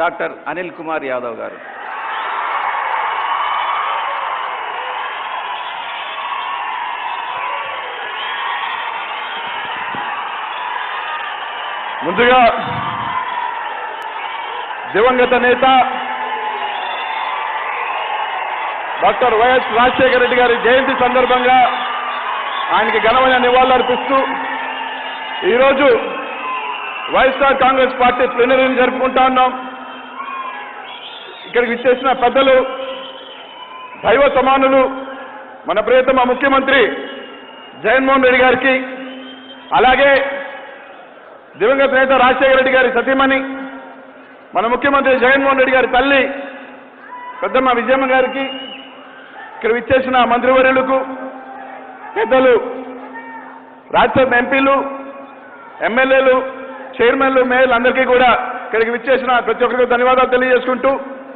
doctor Anil Kumar Yadav గారు ముందుగా దివంగత నేత డాక్టర్ వైఎస్ రాజశేఖర రెడ్డి గారి జయంతి సందర్భంగా ఆయనకి ఘనమైన నివాళులర్పిస్తూ ఈరోజు వైఎస్ఆర్ కాంగ్రెస్ పార్టీ ప్లీనరీని జరుపుకుంటా ఉన్నాం ఇక్కడికి విచ్చేసిన పెద్దలు దైవ సమానులు మన ప్రియతమ ముఖ్యమంత్రి జగన్మోహన్ రెడ్డి గారికి అలాగే దివంగత నేత రాజశేఖర రెడ్డి గారి సతీమణి మన ముఖ్యమంత్రి జగన్మోహన్ రెడ్డి గారి తల్లి పెద్దమ్మ విజయమ్మ గారికి ఇక్కడ విచ్చేసిన మంత్రివర్యులకు పెద్దలు రాజ్యసభ ఎంపీలు ఎమ్మెల్యేలు చైర్మన్లు మేయర్లు అందరికీ కూడా ఇక్కడికి విచ్చేసిన ప్రతి ఒక్కరికి ధన్యవాదాలు తెలియజేసుకుంటూ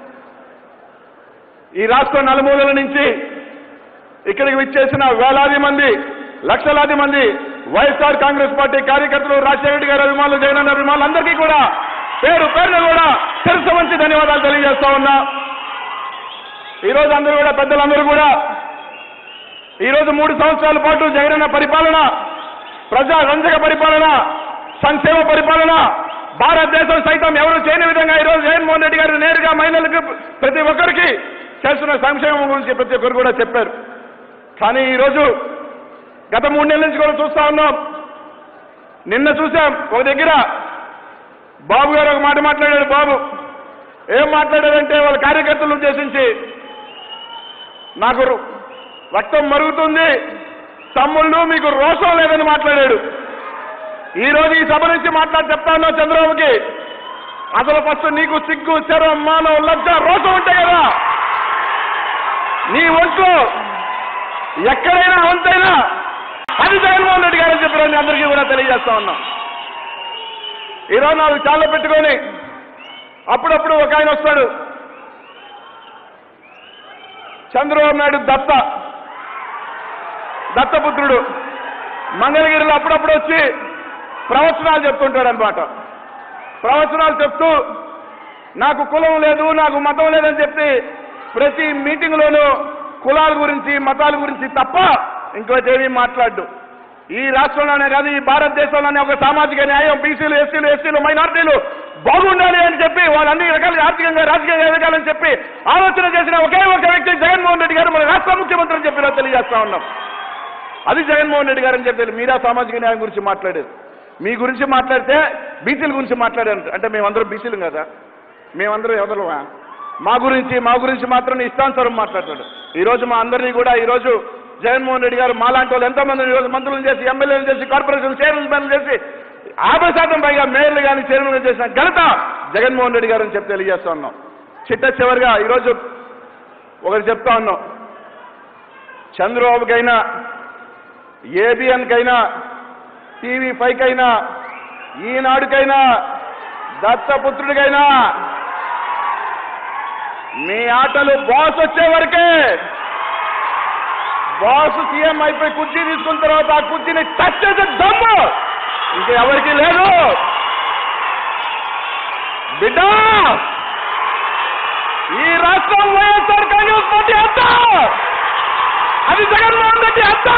ఈ రాష్ట్ర నలుమూలల నుంచి ఇక్కడికి విచ్చేసిన వేలాది మంది లక్షలాది మంది వైఎస్ఆర్ కాంగ్రెస్ పార్టీ కార్యకర్తలు రాజశేఖర రెడ్డి గారి అభిమానులు జగనన్న అభిమానులు అందరికీ కూడా పేరు పేరున కూడా తెలుసు మంచి ధన్యవాదాలు తెలియజేస్తా ఉన్నా ఈరోజు అందరూ కూడా పెద్దలందరూ కూడా ఈరోజు మూడు సంవత్సరాల పాటు జగనన్న పరిపాలన ప్రజా రంజక పరిపాలన సంక్షేమ పరిపాలన భారతదేశం సైతం ఎవరు చేయని విధంగా ఈరోజు జగన్మోహన్ రెడ్డి గారు నేరుగా మహిళలకు ప్రతి ఒక్కరికి చేస్తున్న సంక్షేమం గురించి ప్రతి ఒక్కరు కూడా చెప్పారు కానీ ఈరోజు గత మూడు నెలల నుంచి కూడా చూస్తా ఉన్నాం నిన్న చూసాం ఒక దగ్గర బాబు గారు ఒక మాట మాట్లాడాడు బాబు ఏం మాట్లాడాడంటే వాళ్ళ కార్యకర్తలను ఉద్దేశించి నాకు రు- రక్తం మరుగుతుంది తమ్ముళ్ళు మీకు రోషం లేదని మాట్లాడాడు ఈ రోజు ఈ సభ నుంచి మాట్లాడి చెప్తా ఉన్నా చంద్రబాబుకి అసలు ఫస్ట్ నీకు సిగ్గు శరం మానవ లజ్జ రోషం ఉంటాయి కదా నీ ఒంట్లో ఎక్కడైనా వంతైనా అది జగన్మోహన్ రెడ్డి గారని చెప్పారని అందరికీ కూడా తెలియజేస్తా ఉన్నాం ఈరోజు నాలుగు చాలా పెట్టుకొని అప్పుడప్పుడు ఒక ఆయన వస్తాడు చంద్రబాబు నాయుడు దత్త దత్తపుత్రుడు మంగళగిరిలో అప్పుడప్పుడు వచ్చి ప్రవచనాలు చెప్తుంటాడు అనమాట ప్రవచనాలు చెప్తూ నాకు కులం లేదు నాకు మతం లేదని చెప్పి ప్రతి మీటింగ్లోనూ కులాల గురించి మతాల గురించి తప్ప ఇంకోటి ఏమీ మాట్లాడు ఈ రాష్ట్రంలోనే కాదు ఈ భారతదేశంలోనే ఒక సామాజిక న్యాయం బీసీలు ఎస్సీలు ఎస్సీలు మైనార్టీలు బాగుండాలి అని చెప్పి వాళ్ళు అన్ని రకాలుగా ఆర్థికంగా రాజకీయంగా ఎదగాలని చెప్పి ఆలోచన చేసిన ఒకే ఒక వ్యక్తి జగన్మోహన్ రెడ్డి గారు మన రాష్ట్ర ముఖ్యమంత్రి అని చెప్పి ఇలా తెలియజేస్తా ఉన్నాం అది జగన్మోహన్ రెడ్డి గారు అని చెప్పి మీరా సామాజిక న్యాయం గురించి మాట్లాడేది మీ గురించి మాట్లాడితే బీసీల గురించి మాట్లాడారు అంటే మేమందరం బీసీలు కదా మేమందరం ఎవరమా మా గురించి మా గురించి మాత్రం ఇష్టానుసారం మాట్లాడతాడు ఈ రోజు మా అందరినీ కూడా ఈ రోజు జగన్మోహన్ రెడ్డి గారు మాలాంటి వాళ్ళు ఎంతో మంది ఈరోజు మంత్రులను చేసి ఎమ్మెల్యేలు చేసి కార్పొరేషన్ చైర్మన్ చేసి యాభై శాతం పైగా మేయర్లు కానీ చైర్మన్ చేసిన ఘనత జగన్మోహన్ రెడ్డి గారు అని చెప్పి తెలియజేస్తా ఉన్నాం చిట్ట చివరిగా ఈరోజు ఒకటి చెప్తా ఉన్నాం చంద్రబాబుకైనా ఏబిఎన్కైనా టీవీ ఫైవ్కైనా ఈనాడుకైనా దత్తపుత్రుడికైనా మీ ఆటలు బాస్ వచ్చే వరకే బాస్ సీఎం అయిపోయి కుర్చీ తీసుకున్న తర్వాత ఆ కుర్చీని టచ్ చేసే దమ్ము ఇంకా ఎవరికి లేదు బిడ్డ ఈ రాష్ట్రం వైఎస్ఆర్ కాంగ్రెస్ పార్టీ అంత అది జగన్మోహన్ రెడ్డి అంత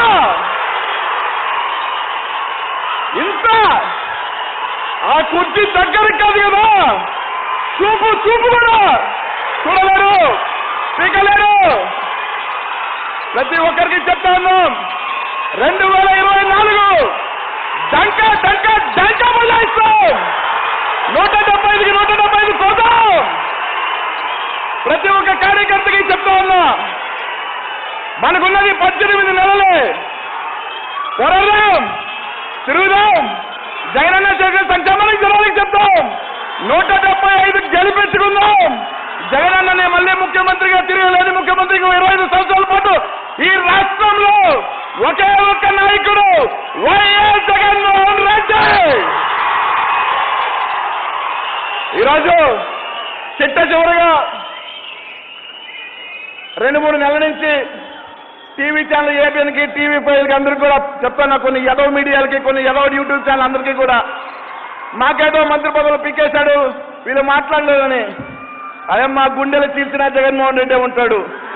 ఇంత ఆ కుర్చీ దగ్గరికి కాదు కదా చూపు చూపు కూడా చూడలేరు పీకలేరు ప్రతి ఒక్కరికి చెప్తా ఉన్నాం రెండు వేల ఇరవై నాలుగు డంక డంక డంక బజాయిస్తాం నూట డెబ్బై ఐదుకి నూట డెబ్బై ఐదు కోదాం ప్రతి ఒక్క కార్యకర్తకి చెప్తా ఉన్నా మనకున్నది పద్దెనిమిది నెలలే పోరాడదాం తిరుగుదాం జగనన్న చేసే సంక్షేమానికి జనానికి చెప్తాం నూట డెబ్బై ఐదు గెలిపించుకుందాం జగనన్ననే మళ్ళీ ముఖ్యమంత్రిగా తిరగలేని ముఖ్యమంత్రికి ఇరవై ఐదు సంవత్సరాల పాటు ఈ రాష్ట్రంలో ఒకే ఒక్క నాయకుడు వైఎస్ జగన్మోహన్ రెడ్డి ఈరోజు చిట్ట చివరిగా రెండు మూడు నెలల నుంచి టీవీ ఛానల్ ఏబిఎన్కి టీవీ ఫైవ్కి అందరికీ కూడా చెప్తాను కొన్ని యదవ మీడియాలకి కొన్ని యదవ యూట్యూబ్ ఛానల్ అందరికీ కూడా మాకేదో మంత్రి పదవులు పీకేశాడు వీళ్ళు మాట్లాడలేదని అదే మా గుండెలు చీల్చిన జగన్మోహన్ రెడ్డి ఉంటాడు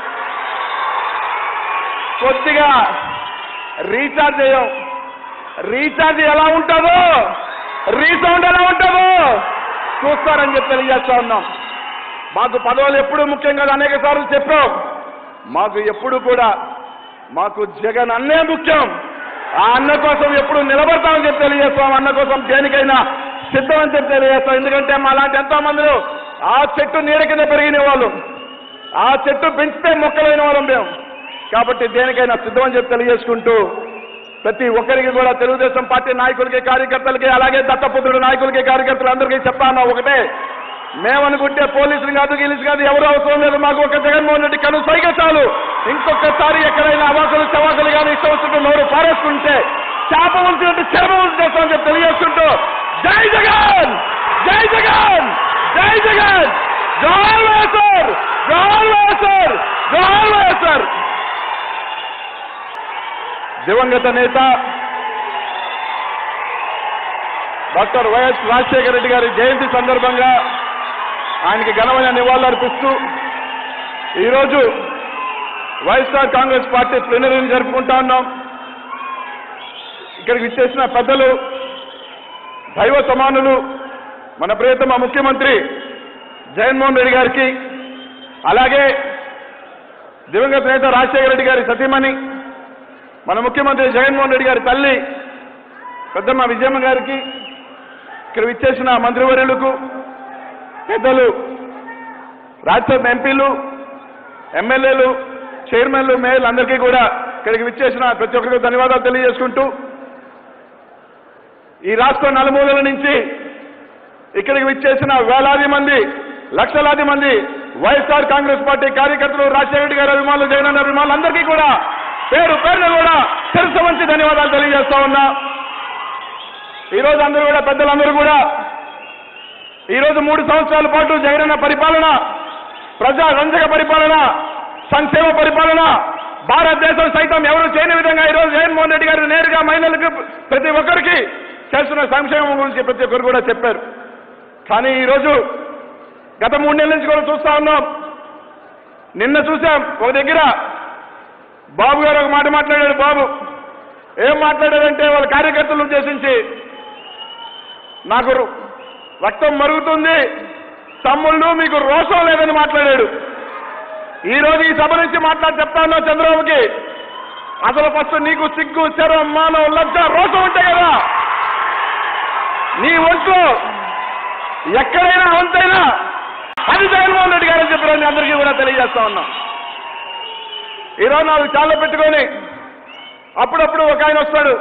కొద్దిగా రీఛార్జ్ చేయం రీఛార్జ్ ఎలా ఉంటుందో రీసౌండ్ ఎలా ఉంటుందో చూస్తారని చెప్పి తెలియజేస్తా ఉన్నాం మాకు పదవులు ఎప్పుడు ముఖ్యం కాదు అనేక సార్లు చెప్పాం మాకు ఎప్పుడు కూడా మాకు జగన్ అన్నే ముఖ్యం ఆ అన్న కోసం ఎప్పుడు నిలబడతామని చెప్పి తెలియజేస్తాం అన్న కోసం దేనికైనా సిద్ధమని చెప్పి తెలియజేస్తాం ఎందుకంటే మా లాంటి ఎంతో మందిలో ఆ చెట్టు నీడ కింద పెరిగిన వాళ్ళు ఆ చెట్టు పెంచితే మొక్కలైన వాళ్ళం మేము కాబట్టి దేనికైనా సిద్ధమని చెప్పి తెలియజేసుకుంటూ ప్రతి ఒక్కరికి కూడా తెలుగుదేశం పార్టీ నాయకులకి కార్యకర్తలకి అలాగే దత్తపుత్రుడు నాయకులకి కార్యకర్తలు అందరికీ చెప్తాను ఒకటే మేమనుకుంటే పోలీసులు కాదు గీలీసు కాదు ఎవరు అవసరం లేదు మాకు ఒక జగన్మోహన్ రెడ్డి కను సైగ చాలు ఇంకొకసారి ఎక్కడైనా అవాసులు చవాసులు కానీ ఇష్టం వచ్చినట్టు నోరు పారేసుకుంటే చేప ఉంచినట్టు చెరప ఉంచేస్తామని చెప్పి తెలియజేస్తుంటూ జై జగన్ జై జగన్ జై జగన్ జోహార్ వైఎస్ఆర్ జోహార్ వైఎస్ఆర్ జోహార్ వైఎస్ఆర్ దివంగత నేత డాక్టర్ వైఎస్ రాజశేఖర రెడ్డి గారి జయంతి సందర్భంగా ఆయనకి ఘనమైన నివాళులర్పిస్తూ ఈరోజు వైఎస్ఆర్ కాంగ్రెస్ పార్టీ ప్లీనరీని జరుపుకుంటా ఉన్నాం ఇక్కడికి ఇచ్చేసిన పెద్దలు దైవ సమానులు మన ప్రియతమ ముఖ్యమంత్రి జగన్మోహన్ రెడ్డి గారికి అలాగే దివంగత నేత రాజశేఖర రెడ్డి గారి సతీమణి మన ముఖ్యమంత్రి జగన్మోహన్ రెడ్డి గారి తల్లి పెద్దమ్మ విజయమ్మ గారికి ఇక్కడ విచ్చేసిన మంత్రివర్యులకు పెద్దలు రాజ్యసభ ఎంపీలు ఎమ్మెల్యేలు చైర్మన్లు మేయర్లు అందరికీ కూడా ఇక్కడికి విచ్చేసిన ప్రతి ఒక్కరికి ధన్యవాదాలు తెలియజేసుకుంటూ ఈ రాష్ట్ర నలుమూలల నుంచి ఇక్కడికి విచ్చేసిన వేలాది మంది లక్షలాది మంది వైఎస్ఆర్ కాంగ్రెస్ పార్టీ కార్యకర్తలు రాజశేఖర రెడ్డి గారి అభిమానులు జగన్ అభిమానులు అందరికీ కూడా పేరు పేరున కూడా తెలుసు మంచి ధన్యవాదాలు తెలియజేస్తా ఉన్నా ఈరోజు అందరూ కూడా పెద్దలందరూ కూడా ఈరోజు మూడు సంవత్సరాల పాటు జగనన్న పరిపాలన ప్రజా రంజక పరిపాలన సంక్షేమ పరిపాలన భారతదేశం సైతం ఎవరు చేయని విధంగా ఈరోజు జగన్మోహన్ రెడ్డి గారు నేరుగా మహిళలకు ప్రతి ఒక్కరికి చేస్తున్న సంక్షేమం గురించి ప్రతి ఒక్కరు కూడా చెప్పారు కానీ ఈరోజు గత మూడు నెలల నుంచి కూడా చూస్తా ఉన్నాం నిన్న చూసాం ఒక దగ్గర బాబు గారు ఒక మాట మాట్లాడాడు బాబు ఏం మాట్లాడాడంటే వాళ్ళ కార్యకర్తలను ఉద్దేశించి నాకు రు- రక్తం మరుగుతుంది తమ్ముళ్ళు మీకు రోషం లేదని మాట్లాడాడు ఈ రోజు ఈ సభ నుంచి మాట్లాడి చెప్తాను చంద్రబాబుకి అసలు ఫస్ట్ నీకు సిగ్గు చరం మానవ లజ్జ రోషం ఉంటాయి కదా నీ ఒంట్లో ఎక్కడైనా వంతైనా అది జగన్మోహన్ రెడ్డి గారని చెప్పి నేను అందరికీ కూడా తెలియజేస్తా ఉన్నాం ఈరోజు నాకు చాలా పెట్టుకొని అప్పుడప్పుడు ఒక ఆయన వస్తాడు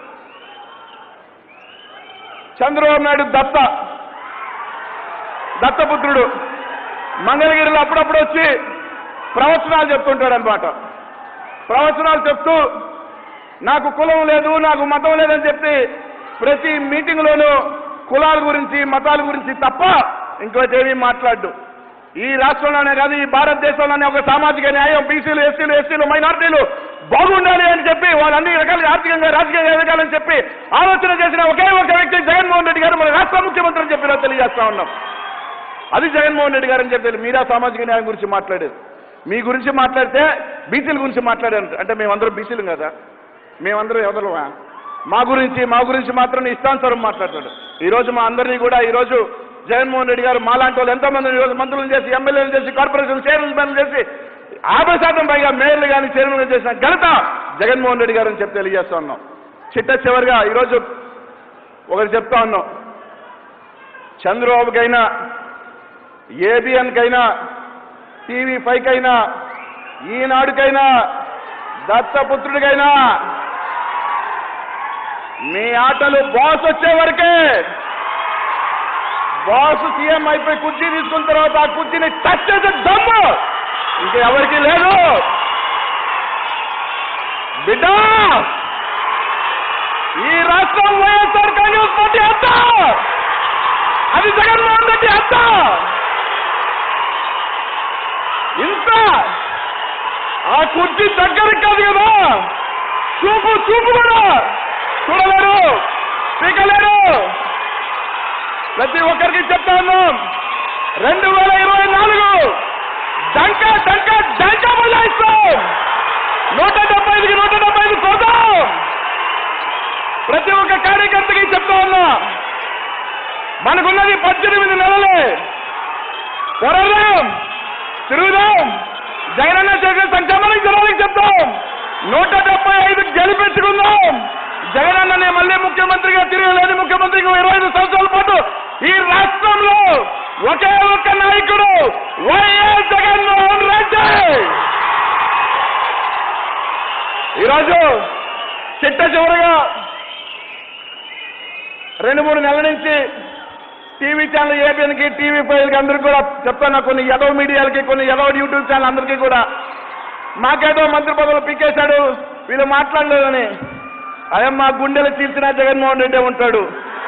చంద్రబాబు నాయుడు దత్త దత్తపుత్రుడు మంగళగిరిలో అప్పుడప్పుడు వచ్చి ప్రవచనాలు చెప్తుంటాడు అనమాట ప్రవచనాలు చెప్తూ నాకు కులం లేదు నాకు మతం లేదని చెప్పి ప్రతి మీటింగ్లోనూ కులాల గురించి మతాల గురించి తప్ప ఇంకోటి ఏమీ మాట్లాడు ఈ రాష్ట్రంలోనే కాదు ఈ భారతదేశంలోనే ఒక సామాజిక న్యాయం బీసీలు ఎస్సీలు ఎస్టీలు మైనార్టీలు బాగుండాలి అని చెప్పి వాళ్ళు అన్ని రకాలుగా ఆర్థికంగా రాజకీయంగా ఎదగాలని చెప్పి ఆలోచన చేసిన ఒకే ఒక వ్యక్తి జగన్మోహన్ రెడ్డి గారు మన రాష్ట్ర ముఖ్యమంత్రి అని చెప్పి ఇలా తెలియజేస్తా ఉన్నాం అది జగన్మోహన్ రెడ్డి గారు అని చెప్పి మీరా సామాజిక న్యాయం గురించి మాట్లాడేది మీ గురించి మాట్లాడితే బీసీల గురించి మాట్లాడారు అంటే మేమందరం బీసీలు కదా మేమందరం ఎవరమా మా గురించి మా గురించి మాత్రం ఇష్టానుసారం మాట్లాడతాడు ఈ రోజు మా అందరినీ కూడా ఈ రోజు జగన్మోహన్ రెడ్డి గారు మాలాంటి వాళ్ళు ఎంతో మంది ఈరోజు మంత్రులను చేసి ఎమ్మెల్యేలు చేసి కార్పొరేషన్ చైర్మన్ చేసి యాభై శాతం పైగా మేయర్లు కానీ చైర్మన్ చేసిన ఘనత జగన్మోహన్ రెడ్డి గారు అని చెప్పి తెలియజేస్తా ఉన్నాం చిట్ట చివరిగా ఈరోజు ఒకటి చెప్తా ఉన్నాం చంద్రబాబుకైనా ఏబిఎన్కైనా టీవీ ఫైవ్కైనా ఈనాడుకైనా దత్తపుత్రుడికైనా మీ ఆటలు బాస్ వచ్చే వరకే బాస్ సీఎం అయిపోయి కుర్చీ తీసుకున్న తర్వాత ఆ కుర్చీని టచ్ చేసే దమ్ము ఇంకా ఎవరికి లేదు బిడ్డ ఈ రాష్ట్రం వైఎస్ఆర్ కాంగ్రెస్ పార్టీ అంత అది జగన్మోహన్ రెడ్డి అంత ఇంత ఆ కుర్చీ దగ్గరికి కాదు కదా చూపు చూపు కూడా చూడలేరు పీకలేరు ప్రతి ఒక్కరికి చెప్తా ఉన్నాం రెండు వేల ఇరవై నాలుగు డంక డంక డంక బజాయిస్తాం నూట డెబ్బై ఐదుకి నూట డెబ్బై ఐదు కోదాం ప్రతి ఒక్క కార్యకర్తకి చెప్తా ఉన్నా మనకున్నది పద్దెనిమిది నెలలే పోరాడదాం తిరుగుదాం జగనన్న చేసే సంక్షేమానికి జనానికి చెప్తాం నూట డెబ్బై ఐదు గెలిపించుకుందాం జగనన్ననే మళ్ళీ ముఖ్యమంత్రిగా తిరగలేని ముఖ్యమంత్రికి ఇరవై ఐదు సంవత్సరాల పాటు ఈ రాష్ట్రంలో ఒకే ఒక్క నాయకుడు వైఎస్ జగన్మోహన్ రెడ్డి ఈరోజు చిట్ట చివరిగా రెండు మూడు నెలల నుంచి టీవీ ఛానల్ ఏబిఎన్కి టీవీ ఫైవ్కి అందరికీ కూడా చెప్తాను కొన్ని యదవ మీడియాలకి కొన్ని యదవ యూట్యూబ్ ఛానల్ అందరికీ కూడా మాకేదో మంత్రి పదవులు పీకేశాడు వీళ్ళు మాట్లాడలేదని అదే మా గుండెలు చీల్చిన జగన్మోహన్ రెడ్డి ఉంటాడు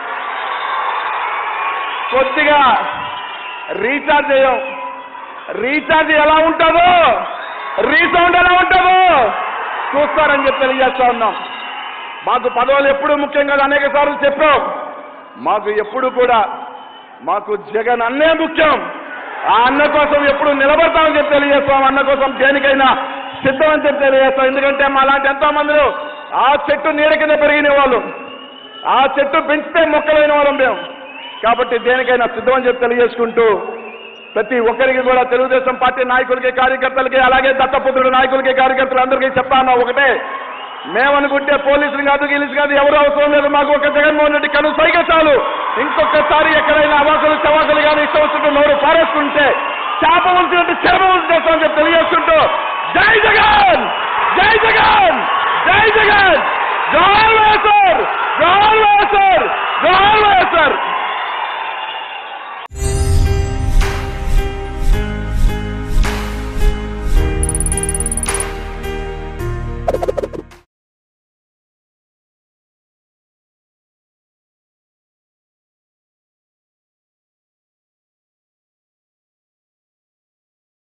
కొద్దిగా రీఛార్జ్ చేయం రీఛార్జ్ ఎలా ఉంటుందో రీసౌండ్ ఎలా ఉంటుందో చూస్తారని చెప్పి తెలియజేస్తా ఉన్నాం మాకు పదవులు ఎప్పుడు ముఖ్యం కాదు అనేక సార్లు చెప్పాం మాకు ఎప్పుడు కూడా మాకు జగన్ అన్నే ముఖ్యం ఆ అన్న కోసం ఎప్పుడు నిలబడతామని చెప్పి తెలియజేస్తాం అన్న కోసం దేనికైనా సిద్ధమని చెప్పి తెలియజేస్తాం ఎందుకంటే మా లాంటి ఎంతో మందిలో ఆ చెట్టు నీడ కింద పెరిగిన వాళ్ళు ఆ చెట్టు పెంచితే మొక్కలైన వాళ్ళం మేము కాబట్టి దేనికైనా సిద్ధమని చెప్పి తెలియజేసుకుంటూ ప్రతి ఒక్కరికి కూడా తెలుగుదేశం పార్టీ నాయకులకి కార్యకర్తలకి అలాగే దత్తపుత్రుడు నాయకులకి కార్యకర్తలు అందరికీ చెప్తాను ఒకటే మేమనుకుంటే పోలీసులు కాదు గీలీసు కాదు ఎవరు అవసరం లేదు మాకు ఒక జగన్మోహన్ రెడ్డి కను సైగ చాలు ఇంకొకసారి ఎక్కడైనా అవాసులు చవాసులు కానీ ఇష్టం వచ్చినట్టు నోరు పారేసుకుంటే చేప ఉంచినట్టు చేప ఉంచేస్తామని చెప్పి తెలియజేస్తుంటూ జై జగన్ జై జగన్ జై జగన్ జోహార్ వేసర్ జోహార్ వేసర్ జోహార్